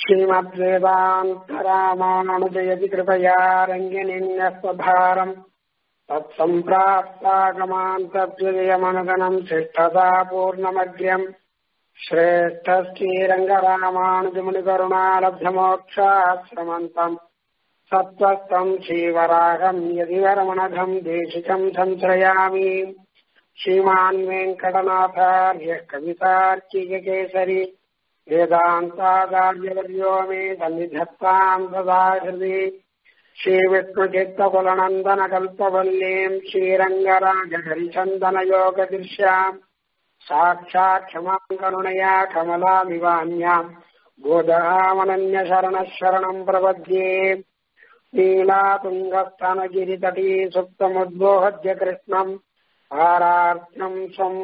श्रीमद्वेदान्तरामानुजयति कृपया रङ्गिनिन्यस्वभारम् तत्सम्प्राप्तागमान्तव्ययमनुगणम् शिष्टता पूर्णमग्र्यम् श्रेष्ठश्रीरङ्गरामानुजमुनिकरुणालब्धमोक्षाश्रमन्तम् सत्त्वस्तम् श्रीवराहम् यदि वरमणघम् देशिकम् संश्रयामि श्रीमान् वेङ्कटनाथार्यः कवितार्किककेसरी वेदान्ताचार्यवर्यो मे सन्निधत्ताम् सदा हृदि श्रीविष्णुचित्तकुलनन्दनकल्पवल्लीम् श्रीरङ्गराजहरिचन्दनयोगदृश्याम् साक्षात् क्षमाम् करुणया कमलामिवान्याम् गोदामनन्यशरणः शरणम् प्रपद्ये नीलातुङ्गस्तनगिरितटी सुप्तमुद्बोहद्य कृष्णम् पारार्थ्यम् स्वम्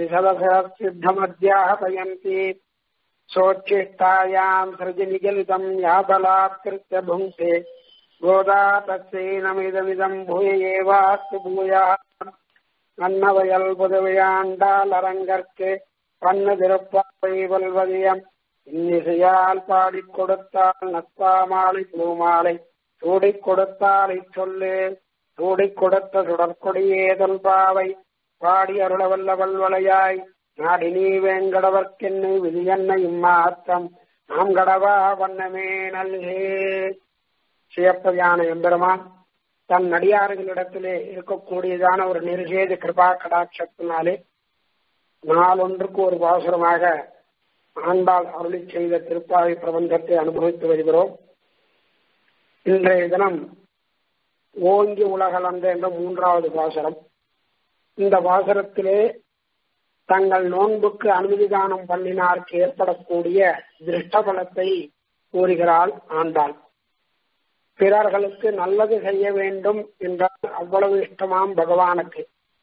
श्रुतिसदससिद्धमध्याहपयन्ति सोच्छिष्टायाम् सृजनिगलितम् याबलात्कृत्य भुङ्क्ते गोदा तस्यैनमिदमिदम् भूय एवास्तु भूयः அன்னவயல் புதுவையாண்டால் அரங்கற்கு பண்ணு திருப்பாவை வல்வதியம் இன்னிசையால் பாடிக் கொடுத்தால் நத்தாமாலை பூமாலை சூடிக் கொடுத்தாலை சொல்லு சூடிக் கொடுத்த சுடற்கொடியே தொல்பாவை பாடி அருள வல்ல வல்வளையாய் நாடி நீ வேங்கடவர்க்கென்னு விதியன்ன இம்மாத்தம் நாம் கடவா வண்ணமே நல்கே சிவப்பதியான எம்பெருமான் தன் அடியாறுகளிடத்திலே இருக்கக்கூடியதான ஒரு நிர்கேத கிருபா கடாட்சத்தினாலே நாளொன்றுக்கு ஒரு பாசுரமாக ஆண்டாள் அருளி செய்த திருப்பாவை பிரபந்தத்தை அனுபவித்து வருகிறோம் இன்றைய தினம் ஓங்கி உலகளந்த என்ற மூன்றாவது பாசுரம் இந்த பாசுரத்திலே தங்கள் நோன்புக்கு அனுமதி தானம் பண்ணினார்க்கு ஏற்படக்கூடிய திருஷ்டபலத்தை கூறுகிறாள் ஆண்டாள் பிறர்களுக்கு நல்லது செய்ய வேண்டும் என்றால் அவ்வளவு இஷ்டமாம் பகவானுக்கு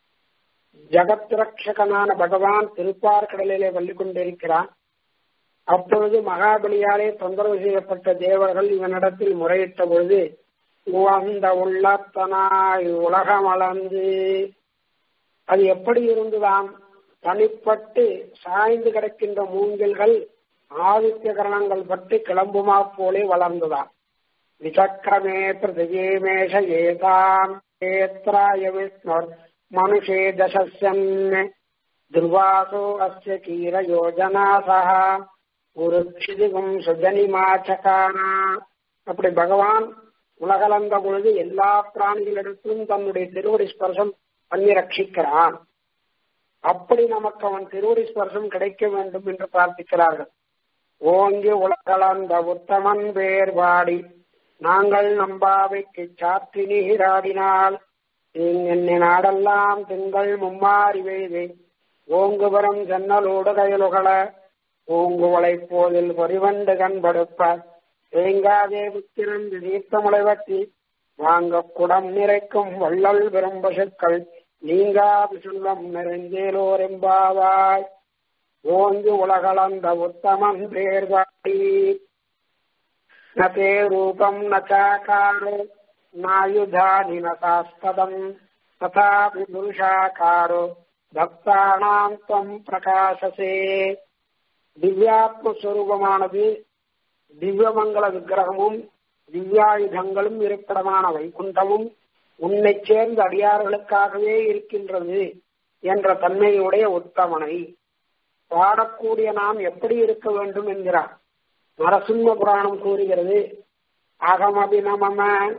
ஜகத் ரட்சகனான பகவான் திருப்பார்கடலிலே வள்ளி கொண்டிருக்கிறான் அப்பொழுது மகாபலியாலே தொந்தரவு செய்யப்பட்ட தேவர்கள் இவனிடத்தில் முறையிட்ட பொழுது உவந்த உள்ளத்தனாய் உலகம் அளந்து அது எப்படி இருந்துதான் தனிப்பட்டு சாய்ந்து கிடக்கின்ற மூங்கில்கள் ஆதித்ய கரணங்கள் பற்றி கிளம்புமா போலே வளர்ந்துதான் விசக்கிரமே பிருத்திவீமேஷ ஏதாம் ஏத்ராய விஷ்ணுர் மனுஷே தசஸ்யன் துர்வாசோ அஸ்ய கீர யோஜனா சஹா உருட்சிதிகும் சுஜனிமாச்சகானா அப்படி பகவான் உலகளந்த பொழுது எல்லா பிராணிகளிடத்திலும் தன்னுடைய திருவடி ஸ்பர்சம் பண்ணி ரட்சிக்கிறான் அப்படி நமக்கு அவன் திருவடி ஸ்பர்சம் கிடைக்க வேண்டும் என்று பிரார்த்திக்கிறார்கள் ஓங்கி உலகளந்த உத்தமன் பேர் வாடி நாங்கள் நம்பாவைக்கு சாத்தி நீராடினால் என்னை நாடெல்லாம் திங்கள் மும்மாறி வெய்து ஓங்குபுறம் ஜன்னலோடு கயலுகள ஓங்குவளை போதில் பொறிவண்டு கண்படுப்ப தேங்காதே புத்திரம் தீர்த்தமுளை வட்டி வாங்க குடம் நிறைக்கும் வள்ளல் பெரும் பசுக்கள் நீங்காது சொல்லம் நிறைந்தேலோர் எம்பாவாய் ஓங்கி உலகளந்த உத்தமன் பேர் வாடி न ते रूपम् न चाकारो नायुधानि न सास्पदम् तथापि पुरुषाकारो பக்தானாம் தம் பிரகாசசே திவ்யாத்மஸ்வரூபமானது திவ்யமங்கல விக்கிரகமும் திவ்யாயுதங்களும் இருப்பிடமான வைகுண்டமும் உன்னை சேர்ந்த அடியார்களுக்காகவே இருக்கின்றது என்ற தன்மையுடைய உத்தமனை பாடக்கூடிய நாம் எப்படி இருக்க வேண்டும் என்கிறார் நரசிம்ம புராணம் கூறுகிறது அகமபி நமம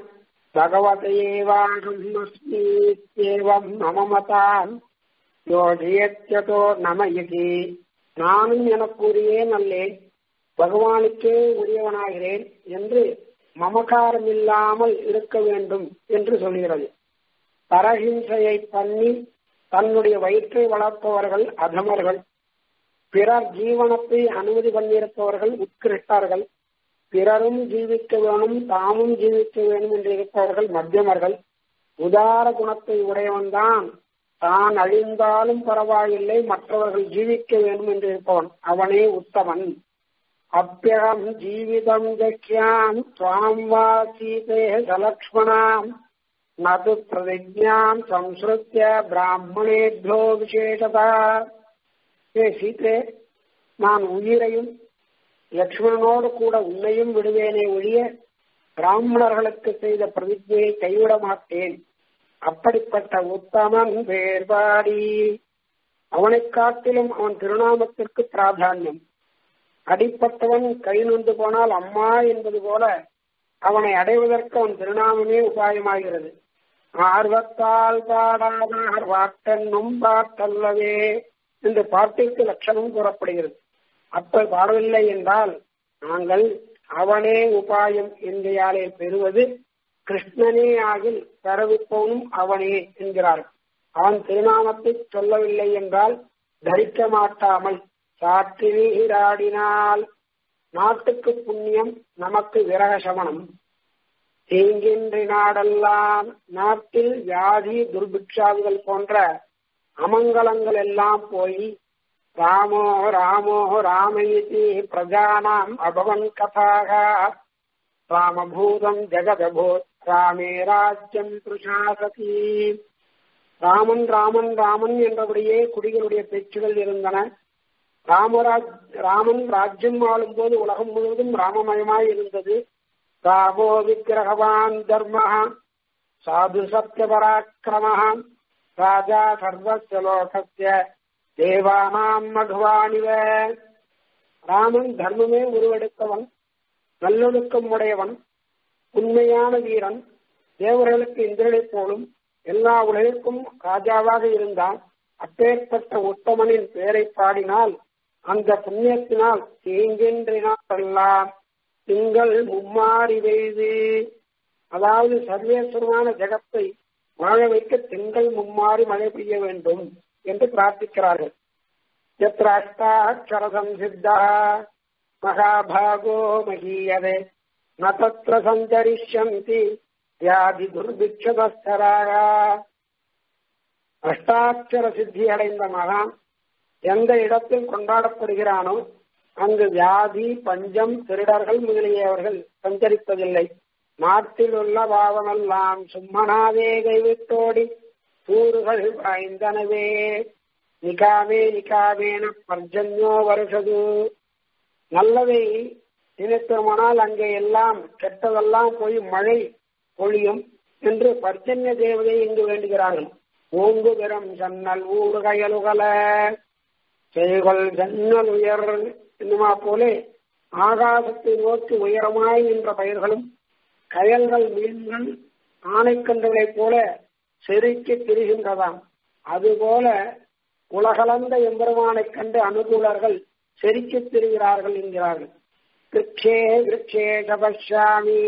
பகவதையேவாகம் நமமதான் யோஜயத்தோ நம இது நானும் எனக்குரிய நல்லேன் பகவானுக்கே உரியவனாகிறேன் என்று மமகாரம் இல்லாமல் இருக்க வேண்டும் என்று சொல்கிறது பரஹிம்சையை பண்ணி தன்னுடைய வயிற்றை வளர்ப்பவர்கள் அதமர்கள் பிறர் ஜீவனத்தை அனுமதி பண்ணியிருப்பவர்கள் உட்கிருஷ்டர்கள் பிறரும் ஜீவிக்க வேணும் தாமும் ஜீவிக்க வேணும் என்று இருப்பவர்கள் மத்தியமர்கள் உதார குணத்தை உடையவன் தான் தான் அழிந்தாலும் பரவாயில்லை மற்றவர்கள் ஜீவிக்க வேண்டும் என்று இருப்பவன் அவனே உத்தமன் அப்பியம் ஜீவிதம் ஜக்கியாம் துவாம் வா சீதே சலக்ஷ்மணாம் நது பிரதிஜாம் சம்ஸ்ருத்திய பிராமணேபியோ விசேஷதா ஏ சீதே நான் உயிரையும் லக்ஷ்மணனோடு கூட உன்னையும் விடுவேனே ஒழிய பிராமணர்களுக்கு செய்த பிரதிஜையை கைவிட மாட்டேன் அப்படிப்பட்ட உத்தமன் வேர்பாடி அவனை காட்டிலும் அவன் திருநாமத்திற்கு பிராதானியம் அடிப்பட்டவன் கை நொந்து போனால் அம்மா என்பது போல அவனை அடைவதற்கு அவன் திருநாமமே உபாயமாகிறது ஆர்வத்தால் பாடாதார் வாட்டென்னும் பாட்டல்லவே என்று பாட்டிற்கு லட்சணம் கூறப்படுகிறது அப்ப பாடவில்லை என்றால் நாங்கள் அவனே உபாயம் என்கையாலே பெறுவது கிருஷ்ணனே ஆகில் பெறவிப்பவனும் அவனே என்கிறார் அவன் திருநாமத்தை சொல்லவில்லை என்றால் தரிக்க மாட்டாமல் சாற்றி நீராடினால் நாட்டுக்கு புண்ணியம் நமக்கு விரக சமணம் தீங்கின்றி நாடெல்லாம் நாட்டில் வியாதி துர்பிக்ஷாதிகள் போன்ற அமங்கலங்கள் எல்லாம் போய் ராமோ ராமோ ராமயிதி பிரஜானாம் அபவன் கதாக ராமபூதம் ஜெகதபூத் ராமே ராஜ்யம் பிரசாசதி ராமன் ராமன் ராமன் என்றபடியே குடிகளுடைய பேச்சுகள் இருந்தன ராமராஜ் ராமன் ராஜ்யம் ஆளும் போது உலகம் முழுவதும் ராமமயமாய் இருந்தது ராமோ விக்கிரகவான் தர்ம சாது சத்திய பராக்கிரம ராஜா சர்வஸ்ய லோகஸ்ய தேவானாம் மகுவானிவ ராமன் தர்மமே உருவெடுத்தவன் நல்லொழுக்கம் உடையவன் உண்மையான வீரன் தேவர்களுக்கு இந்திரனைப் போலும் எல்லா உலகிற்கும் ராஜாவாக இருந்தான் அப்பேற்பட்ட உத்தமனின் பெயரை பாடினால் அந்த புண்ணியத்தினால் தீங்கின்றினால் திங்கள் மும்மாறி வெய்து அதாவது சர்வேஸ்வரமான ஜெகத்தை வாழ வைக்க திங்கள் மும்மாறி மழை பெய்ய வேண்டும் என்று பிரார்த்திக்கிறார்கள் எத்திர அஷ்டாட்சரசம் சித்தா மகாபாகோ மகீயதே ந தத்திர சஞ்சரிஷ்யந்தி வியாதி துர்பிக்ஷதஸ்தராக அஷ்டாட்சர சித்தி அடைந்த மகான் எந்த இடத்தில் கொண்டாடப்படுகிறானோ அங்கு வியாதி பஞ்சம் திருடர்கள் முதலியவர்கள் சஞ்சரிப்பதில்லை நாட்டில் உள்ள பாவமெல்லாம் சும்மனாவே கைவிட்டோடி கூறுகள் வாய்ந்தனவே நிகாமே நிகாமேன பர்ஜன்யோ வருஷது நல்லதை நினைத்தோமானால் அங்கே எல்லாம் கெட்டதெல்லாம் போய் மழை பொழியும் என்று பர்ஜன்ய தேவதை இங்கு வேண்டுகிறார்கள் ஓங்கு பெறும் ஜன்னல் ஊறு கயலுகல செய்கொள் ஜன்னல் உயர் என்னுமா போலே ஆகாசத்தை நோக்கி உயரமாய் நின்ற பயிர்களும் கயல்கள் மீன்கள் ஆணைக்கன்றுகளைப் போல செருக்கி திரிகின்றதாம் அதுபோல உலகளந்த எம்பெருமானைக் கண்டு அனுகூலர்கள் செருக்கித் திரிகிறார்கள் என்கிறார்கள் கிருஷ்ணே கிருஷ்ணே தபஷாமி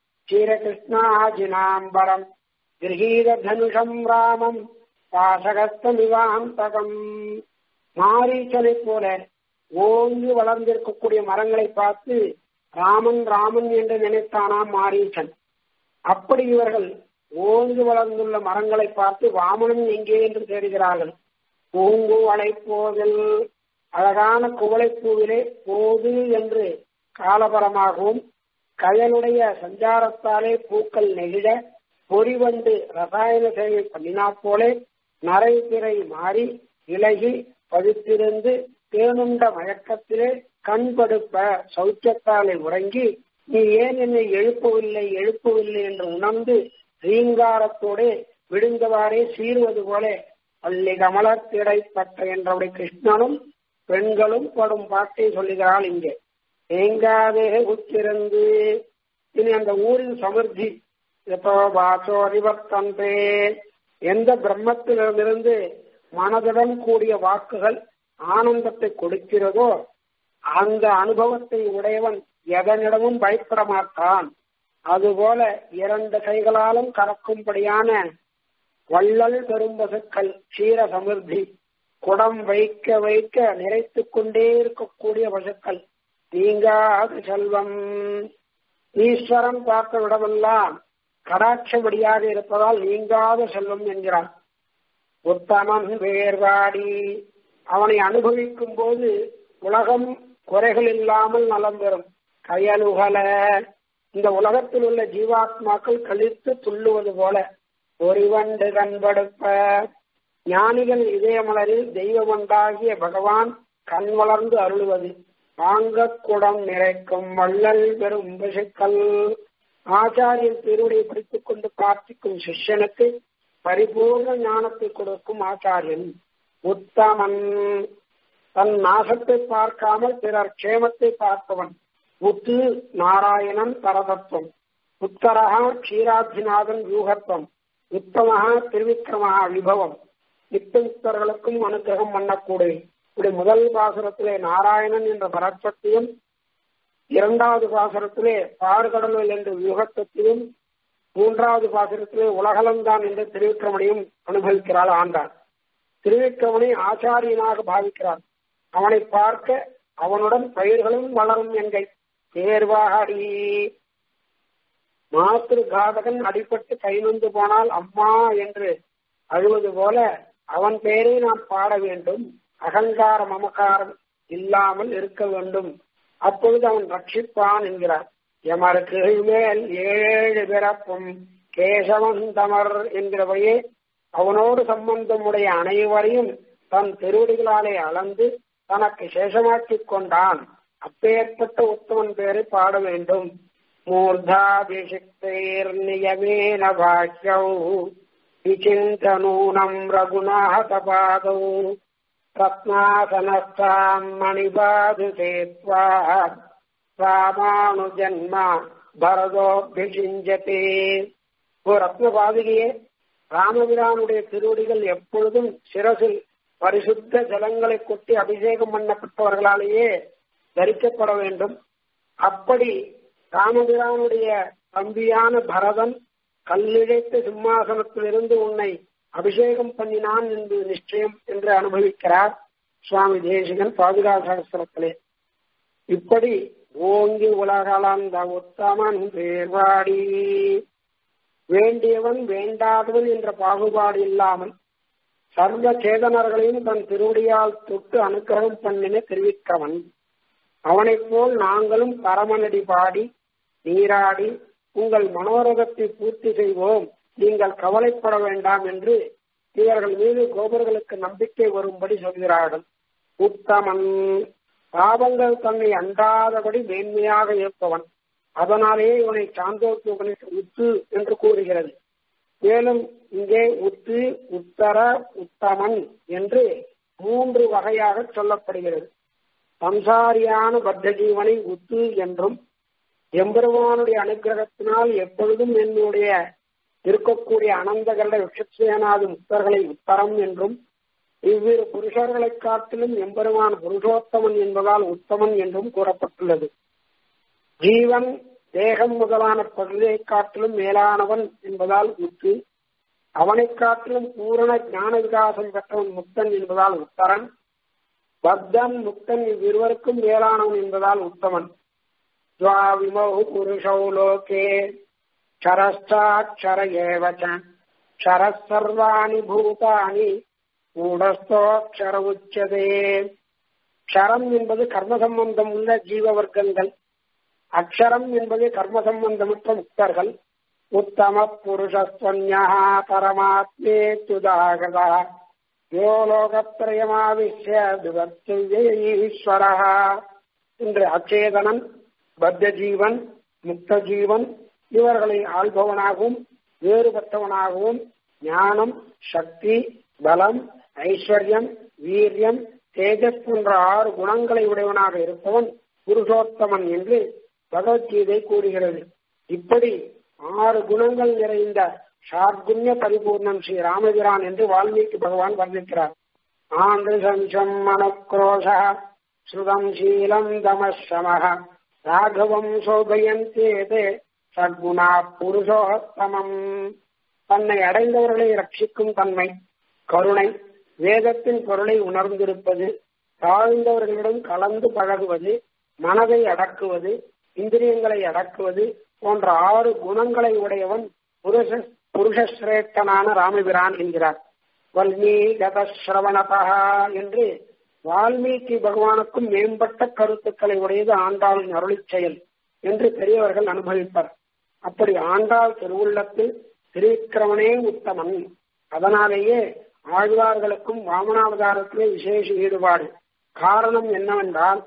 ஸ்ரீரகிருஷ்ணாஜினாம்பரம் கிரகீத தனுஷம் ராமம் பாசகஸ்தமிவாந்தகம் மாரீச்சனை போல ஓங்கி வளர்ந்திருக்கக்கூடிய மரங்களை பார்த்து ராமன் ராமன் என்று நினைத்தானாம் மாரீச்சன் அப்படி இவர்கள் ஓங்கி வளர்ந்துள்ள மரங்களை பார்த்து வாமனன் எங்கே என்று தேடுகிறார்கள் பூங்கு அழைப்போதில் அழகான குவளைப்பூவிலே போது என்று காலபரமாகவும் கயலுடைய சஞ்சாரத்தாலே பூக்கள் நெகிழ பொறிவண்டு ரசாயன சேவை பண்ணினா போலே நரை திரை மாறி இலகி பழுத்திருந்து தேனுண்ட மயக்கத்திலே கண்படுப்ப சௌக்கியத்தாலே உறங்கி நீ ஏன் என்னை எழுப்பவில்லை எழுப்பவில்லை என்று உணர்ந்து ரீங்காரத்தோடு விழுந்தவாறே சீறுவது போல பள்ளி கமலத்திடைப்பட்ட என்றவுடைய கிருஷ்ணனும் பெண்களும் படும் பாட்டை சொல்லுகிறாள் இங்கே தேங்காதே உச்சிருந்து இனி அந்த ஊரின் சமிருத்தி எப்போ பாசோ அறிவத்தந்தே எந்த பிரம்மத்திலிருந்து மனதுடன் கூடிய வாக்குகள் ஆனந்தத்தை கொடுக்கிறதோ அந்த அனுபவத்தை உடையவன் எதனிடமும் பயப்பட மாட்டான் அதுபோல இரண்டு கைகளாலும் கறக்கும்படியான வள்ளல் பெரும்பசுக்கள் க்ஷீர சமிருத்தி குடம் வைக்க வைக்க நிறைத்துக் கொண்டே இருக்கக்கூடிய பசுக்கள் நீங்காத செல்வம் ஈஸ்வரன் பார்த்த விடமெல்லாம் கடாட்சபடியாக இருப்பதால் நீங்காத செல்வம் என்கிறான் உத்தமன் வேர்வாடி அவனை அனுபவிக்கும் போது உலகம் குறைகள் இல்லாமல் நலம் பெறும் கயலுகல இந்த உலகத்தில் உள்ள ஜீவாத்மாக்கள் கழித்து துள்ளுவது போல ஒருவண்டு கண்படுப்ப ஞானிகள் இதயமலரில் தெய்வமண்டாகிய பகவான் கண் வளர்ந்து அருளுவது வாங்க குடம் நிறைக்கும் வள்ளல் பெரும் பசுக்கள் ஆச்சாரியன் திருவடியை பிடித்துக் கொண்டு பிரார்த்திக்கும் சிஷ்யனுக்கு பரிபூர்ண ஞானத்தை கொடுக்கும் ஆச்சாரியன் உத்தமன் தன் நாசத்தை பார்க்காமல் பிறர் க்ஷேமத்தை பார்ப்பவன் உத்து நாராயணன் பரதத்துவம் உத்தரகா க்ஷீராத்ரிநாதன் யூகத்துவம் உத்தமகா திருவிக்ரமஹா விபவம் நித்தமுக்தர்களுக்கும் அனுகிரகம் பண்ணக்கூடிய இப்படி முதல் பாசுரத்திலே நாராயணன் என்ற பரத்வத்தையும் இரண்டாவது பாசுரத்திலே பாறுகடலில் என்ற யுகத்தத்தையும் மூன்றாவது பாசுரத்திலே உலகலந்தான் என்ற திருவிக்கிரமனையும் அனுபவிக்கிறாள் ஆண்டாள் திருவிக்கிரமனை ஆச்சாரியனாக பாவிக்கிறார் அவனை பார்க்க அவனுடன் பயிர்களும் வளரும் என்கை தேர்வாடி மாத்திரு காதகன் அடிபட்டு கை நொந்து போனால் அம்மா என்று அழுவது போல அவன் பெயரை நாம் பாட வேண்டும் அகங்கார மமகாரம் இல்லாமல் இருக்க வேண்டும் அப்பொழுது அவன் ரட்சிப்பான் என்கிறார் எமருக்கு மேல் ஏழு பிறப்பும் கேசவன் தமர் என்கிறவையே அவனோடு சம்பந்தமுடைய அனைவரையும் தன் திருவடிகளாலே அளந்து தனக்கு சேஷமாக்கிக் கொண்டான் அப்பேற்பட்ட உத்தமன் பேரை பாட வேண்டும் மூர்தாபிஷிக்தேர் நியமேன பாக்கியௌ விசிந்தனூனம் ரகுநாதபாதௌ ரத்னாசனஸ்தாம் மணிபாதுசேத்வா ராமானுஜன்ம பரதோபிஷிஞ்சதே ஓ ரத்ன பாதுகையே ராமபிரானுடைய திருவடிகள் எப்பொழுதும் சிரசில் பரிசுத்த ஜலங்களை கொட்டி அபிஷேகம் பண்ணப்பட்டவர்களாலேயே தரிக்கப்பட வேண்டும் அப்படி ராமபிரானுடைய தம்பியான பரதன் கல்லிழைத்த சிம்மாசனத்திலிருந்து உன்னை அபிஷேகம் பண்ணினான் என்று நிச்சயம் என்று அனுபவிக்கிறார் சுவாமி தேசிகன் பாதுகா சகசிரத்திலே இப்படி ஓங்கி உலகளந்த உத்தமன் பேர்வாடி வேண்டியவன் வேண்டாதவன் என்ற பாகுபாடு இல்லாமல் சர்வ சேதனர்களையும் தன் திருவடியால் தொட்டு அனுக்கிரகம் பண்ணின தெரிவிக்கவன் அவனைப் போல் நாங்களும் பரமனடி பாடி நீராடி உங்கள் மனோரகத்தை பூர்த்தி செய்வோம் நீங்கள் கவலைப்பட வேண்டாம் என்று இவர்கள் மீது கோபர்களுக்கு நம்பிக்கை வரும்படி சொல்கிறார்கள் உத்தமன் பாவங்கள் தன்னை அண்டாதபடி மேன்மையாக இருப்பவன் அதனாலேயே இவனை சாந்தோக்கியவனை உத்து என்று கூறுகிறது மேலும் இங்கே உத்து உத்தர உத்தமன் என்று மூன்று வகையாக சொல்லப்படுகிறது சம்சாரியான பத்த ஜீவனை உத்து என்றும் எம்பெருமானுடைய அனுகிரகத்தினால் எப்பொழுதும் என்னுடைய இருக்கக்கூடிய அனந்தகருட விஷக்சேனாது முக்தர்களை உத்தரம் என்றும் இவ்விரு புருஷர்களை காட்டிலும் எம்பெருமான் புருஷோத்தமன் என்பதால் உத்தமன் என்றும் கூறப்பட்டுள்ளது ஜீவன் தேகம் முதலான பகுதியை காட்டிலும் மேலானவன் என்பதால் உத்து அவனை காட்டிலும் பூரண ஞான விகாசம் பெற்றவன் முக்தன் என்பதால் உத்தரன் பத்தன் முக்தன் இவ்விருவருக்கும் மேலானவன் என்பதால் உத்தமன் द्वाविमौ पुरुषौ लोके क्षरश्चाक्षर एव च क्षरः सर्वाणि भूतानि கூடஸ்தோக்ஷர உச்சதே க்ஷரம் என்பது கர்ம சம்பந்தம் உள்ள ஜீவ வர்க்கங்கள் அக்ஷரம் என்பது கர்ம சம்பந்தமற்ற முக்தர்கள் உத்தம புருஷஸ்வன்யா பரமாத்மே துதாகதா யோ லோகத்ரயமாவிஷ்ய ஈஸ்வரா என்று அச்சேதனன் பத்த ஜீவன் முக்த ஜீவன் இவர்களை ஆள்பவனாகவும் வேறுபட்டவனாகவும் ஞானம் சக்தி பலம் ஐஸ்வர்யம் வீரியம் தேஜஸ் போன்ற ஆறு குணங்களை உடையவனாக இருப்பவன் புருஷோத்தமன் என்று பகவத்கீதை கூறுகிறது இப்படி ஆறு குணங்கள் நிறைந்த ஷார்குண்ய பரிபூர்ணம் ஸ்ரீ ராமபிரான் என்று வால்மீகி பகவான் வர்ணிக்கிறார் ஆண்டு சஞ்சம் மனக்ரோஷ ஸ்ருதம் சீலம் தமசமக ராகவம் சோபயந்தேதே சத்குணா புருஷோத்தமம் தன்னை அடைந்தவர்களை ரட்சிக்கும் தன்மை கருணை வேதத்தின் பொருளை உணர்ந்திருப்பது தாழ்ந்தவர்களிடம் கலந்து பழகுவது மனதை அடக்குவது இந்திரியங்களை அடக்குவது போன்ற ஆறு குணங்களை உடையவன் புருஷ புருஷஸ்ரேஷ்டனான ராமபிரான் என்கிறார் வல்மீகதஸ்ரவணதா என்று வால்மீகி பகவானுக்கும் மேம்பட்ட கருத்துக்களை உடையது ஆண்டாளின் அருளிச் செயல் என்று பெரியவர்கள் அனுபவிப்பர் அப்படி ஆண்டாள் திருவுள்ளத்தில் திரிவிக்கிரமனே உத்தமன் அதனாலேயே ஆழ்வார்களுக்கும் வாமனாவதாரத்திலே விசேஷ ஈடுபாடு காரணம் என்னவென்றால்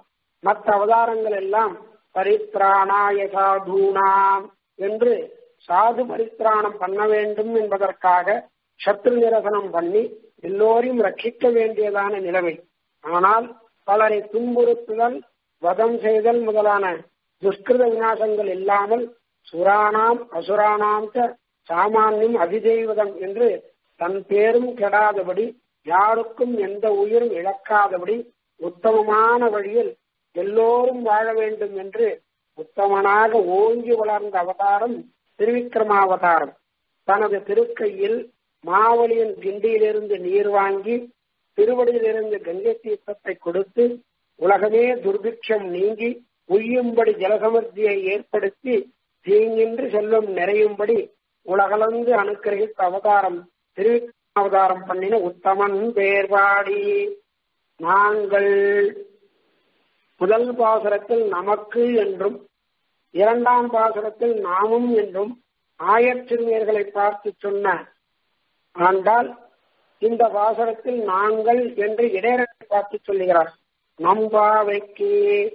மற்ற அவதாரங்கள் எல்லாம் பரித்ராணாய சாதூனாம் என்று சாது பரித்ராணம் பண்ண வேண்டும் என்பதற்காக சத்ரு நிரசனம் பண்ணி எல்லோரையும் ரட்சிக்க வேண்டியதான நிலைமை ஆனால் பலரை துன்புறுத்துதல் வதம் செய்தல் முதலான துஷ்கிருத விநாசங்கள் இல்லாமல் சுரானாம் அசுரானாம் சாமானியம் அதிதெய்வதம் என்று தன் பேரும் கெடாதபடி யாருக்கும் எந்த உயிரும் இழக்காதபடி உத்தமமான வழியில் எல்லோரும் வாழ வேண்டும் என்று உத்தமனாக ஓங்கி வளர்ந்த அவதாரம் திருவிக்கிரமாவதாரம் தனது திருக்கையில் மாவலியின் கிண்டியிலிருந்து நீர் வாங்கி திருவடியிலிருந்து கங்கை தீர்த்தத்தை கொடுத்து உலகமே துர்பிக்ஷம் நீங்கி உய்யும்படி ஜலசமர்த்தியை ஏற்படுத்தி தீங்கின்றி செல்வம் நிறையும்படி உலகளந்து அனுக்கிரகித்த அவதாரம் திருவிக்கிரமாவதாரம் பண்ணின உத்தமன் பேர்வாடி நாங்கள் முதல் பாசுரத்தில் நமக்கு என்றும் இரண்டாம் பாசுரத்தில் நாமும் என்றும் ஆயற்றிஞர்களை பார்த்து சொன்ன ஆண்டால் இந்த பாசுரத்தில் நாங்கள் என்று இடையர்களை பார்த்து சொல்லுகிறார் நம்பாவைக்கு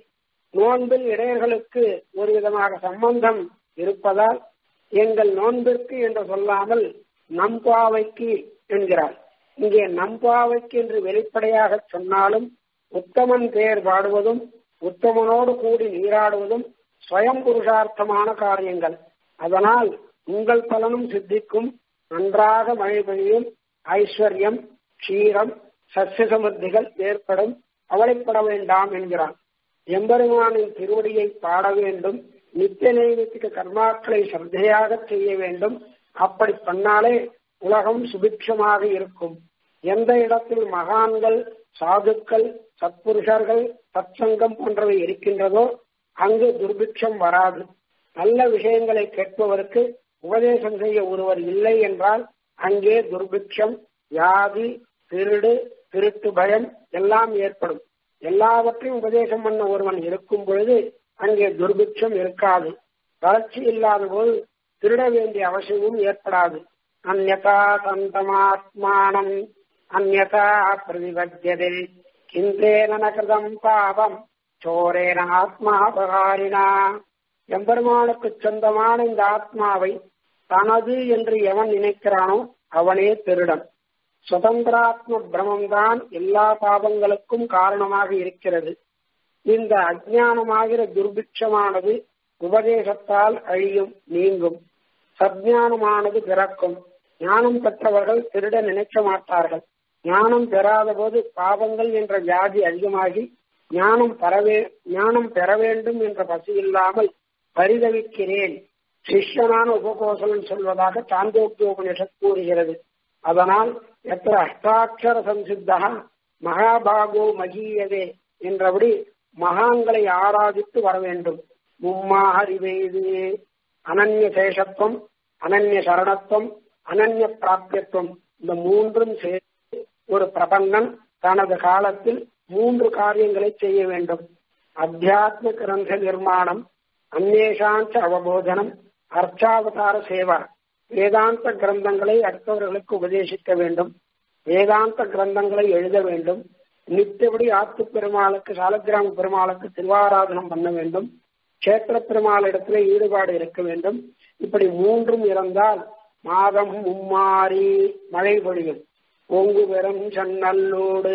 நோன்பில் இடையர்களுக்கு ஒரு விதமாக சம்பந்தம் இருப்பதால் எங்கள் நோன்பிற்கு என்று சொல்லாமல் நம்பாவைக்கு என்கிறார் இங்கே நம்பாவைக்கு என்று வெளிப்படையாக சொன்னாலும் உத்தமன் பெயர் பாடுவதும் உத்தமனோடு கூடி நீராடுவதும் ஸ்வயம் புருஷார்த்தமான காரியங்கள் அதனால் உங்கள் பலனும் சித்திக்கும் நன்றாக மழை பெய்யும் ஐஸ்வர்யம் க்ஷீரம் சசிய சமர்த்திகள் ஏற்படும் அவளைப்பட வேண்டாம் என்கிறான் எம்பெருமானின் திருவடியை பாட வேண்டும் நித்திய நைமித்திக கர்மாக்களை சர்தையாக செய்ய வேண்டும் அப்படி பண்ணாலே உலகம் சுபிக்ஷமாக இருக்கும் எந்த இடத்தில் மகான்கள் சாதுக்கள் சத்புருஷர்கள் சத்சங்கம் போன்றவை இருக்கின்றதோ அங்கு துர்பிக்ஷம் வராது நல்ல விஷயங்களை கேட்பவருக்கு உபதேசம் செய்ய ஒருவர் இல்லை என்றால் அங்கே துர்பிக்ஷம் வியாதி திருடு திருட்டு பயம் எல்லாம் ஏற்படும் எல்லாவற்றையும் உபதேசம் பண்ண ஒருவன் இருக்கும் பொழுது அங்கே துர்பிக்ஷம் இருக்காது வளர்ச்சி இல்லாத போது திருட வேண்டிய அவசியமும் ஏற்படாது அந்நதா சந்தமாத்மானம் அந்நதா பிரதிபத்தியதே கிந்தேன கிருதம் பாவம் சோரேன ஆத்மாபகாரினா எம்பெருமானுக்கு சொந்தமான இந்த ஆத்மாவை தனது என்று எவன் நினைக்கிறானோ அவனே திருடன் சுதந்திராத்ம பிரமம்தான் எல்லா பாவங்களுக்கும் காரணமாக இருக்கிறது இந்த அஜானமாகிற துர்பிட்சமானது உபதேசத்தால் அழியும் நீங்கும் சஜானமானது பிறக்கும் ஞானம் பெற்றவர்கள் திருட நினைக்க மாட்டார்கள் ஞானம் பெறாத போது பாவங்கள் என்ற வியாதி அதிகமாகி ஞானம் பெறவே ஞானம் பெற வேண்டும் என்ற பசி இல்லாமல் பரிதவிக்கிறேன் சிஷ்யனான உபகோசலன் சொல்வதாக சாந்தோக்கியோபனிஷத் கூறுகிறது அதனால் எத்த அஷ்டாட்சர சம்சித்தா மகாபாகோ மகீயதே என்றபடி மகான்களை ஆராதித்து வர வேண்டும் மும்மாஹரிவேது அனன்ய சேஷத்துவம் அனன்ய சரணத்துவம் அனன்ய பிராப்தியத்துவம் இந்த மூன்றும் சேர்த்து ஒரு பிரபந்தன் தனது காலத்தில் மூன்று காரியங்களை செய்ய வேண்டும் அத்தியாத்ம கிரந்த நிர்மாணம் அந்நேஷாஞ்ச அவபோதனம் அர்ச்சாவதார சேவா வேதாந்த கிரந்தங்களை அடுத்தவர்களுக்கு உபதேசிக்க வேண்டும் வேதாந்த கிரந்தங்களை எழுத வேண்டும் நித்தபடி ஆத்து பெருமாளுக்கு சாலக்கிராம பெருமாளுக்கு திருவாராதனம் பண்ண வேண்டும் கஷேத்திர பெருமாளிடத்துல ஈடுபாடு இருக்க வேண்டும் இப்படி மூன்றும் இருந்தால் மாதம் மும்மாறி மழை பொழியும் ஒங்கு பெறும் சன்னல்லோடு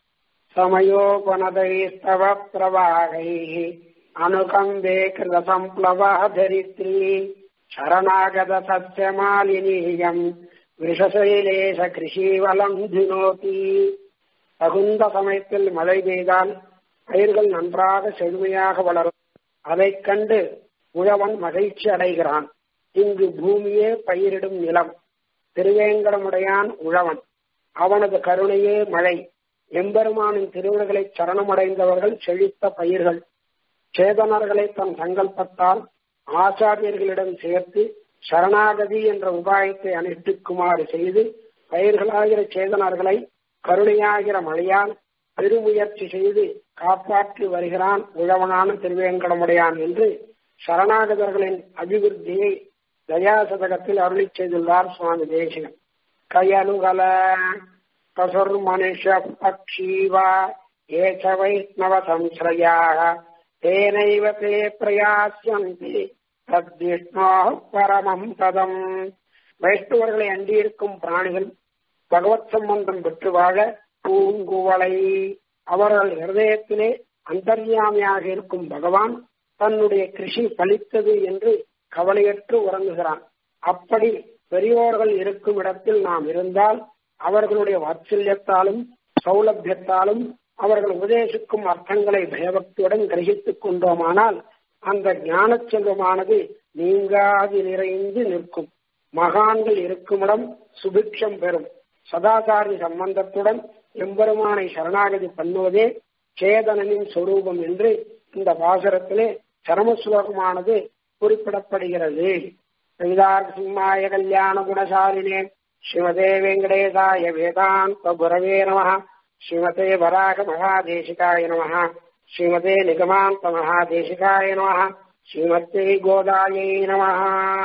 சமயோபனதை ஸ்தவ பிரவாகை அனுகம்பே கிருத சம்ப்ளவா தரித்ரி சரணாகத சத்தியமாலினீயம் விஷசைலேச கிருஷிவலம் தினோதி தகுந்த சமயத்தில் மழை பெய்தால் பயிர்கள் நன்றாக செழுமையாக வளரும் அதைக் கண்டு உழவன் மகிழ்ச்சி அடைகிறான் இங்கு பூமியே பயிரிடும் நிலம் திருவேங்கடமுடையான் உழவன் அவனது கருணையே மழை எம்பெருமானின் திருவிழர்களை சரணமடைந்தவர்கள் செழித்த பயிர்கள் சேதனர்களை தன் சங்கல்பத்தால் ஆச்சாரியர்களிடம் சேர்த்து சரணாகதி என்ற உபாயத்தை அனுஷ்டிக்குமாறு செய்து பயிர்களாகிற சேதனர்களை கருணையாகிற மழையால் பெருமுயற்சி செய்து காப்பாற்றி வருகிறான் உழவனான திருவேங்கடமுடையான் என்று சரணாகதர்களின் அபிவிருத்தியை தயாசதகத்தில் அருளி செய்துள்ளார் சுவாமி தேசிகன் கயலுகல பசுர் மனுஷ பக்ஷீவா ஏச வைஷ்ணவ சம்ஸ்ரயாக தேனைவ தே பிரயாசியந்தி தத்விஷ்ணோ பரமம் பதம் வைஷ்ணவர்களை அண்டியிருக்கும் பிராணிகள் பகவத் சம்பந்தம் பெற்று வாழ பூங்குவளை அவர்கள் ஹிருதயத்திலே அந்தர்யாமியாக இருக்கும் பகவான் தன்னுடைய கிருஷி பலித்தது என்று கவலையற்று உறங்குகிறான் அப்படி பெரியோர்கள் இருக்கும் இடத்தில் நாம் இருந்தால் அவர்களுடைய வாத்சல்யத்தாலும் சௌலபியத்தாலும் அவர்கள் உபதேசிக்கும் அர்த்தங்களை பயபக்தியுடன் கிரகித்துக் கொண்டோமானால் அந்த ஞான செல்வமானது நீங்காது நிறைந்து நிற்கும் மகான்கள் இருக்குமிடம் சுபிக்ஷம் பெறும் சதாசாரி சம்பந்தத்துடன் எம்பெருமானை சரணாகதி பண்ணுவதே சேதனனின் சொரூபம் என்று இந்த பாசரத்திலே சரம சுலோகமானது குறிப்பிடப்படுகிறது சிம்மாய கல்யாண குணசாலினே ஸ்ரீமதே வெங்கடேசாய வேதாந்த குரவே நம ஸ்ரீமதே வராக மகாதேசிகாய நம ஸ்ரீமதே நிகமாந்த மகாதேசிகாய நம ஸ்ரீமதே கோதாயை நம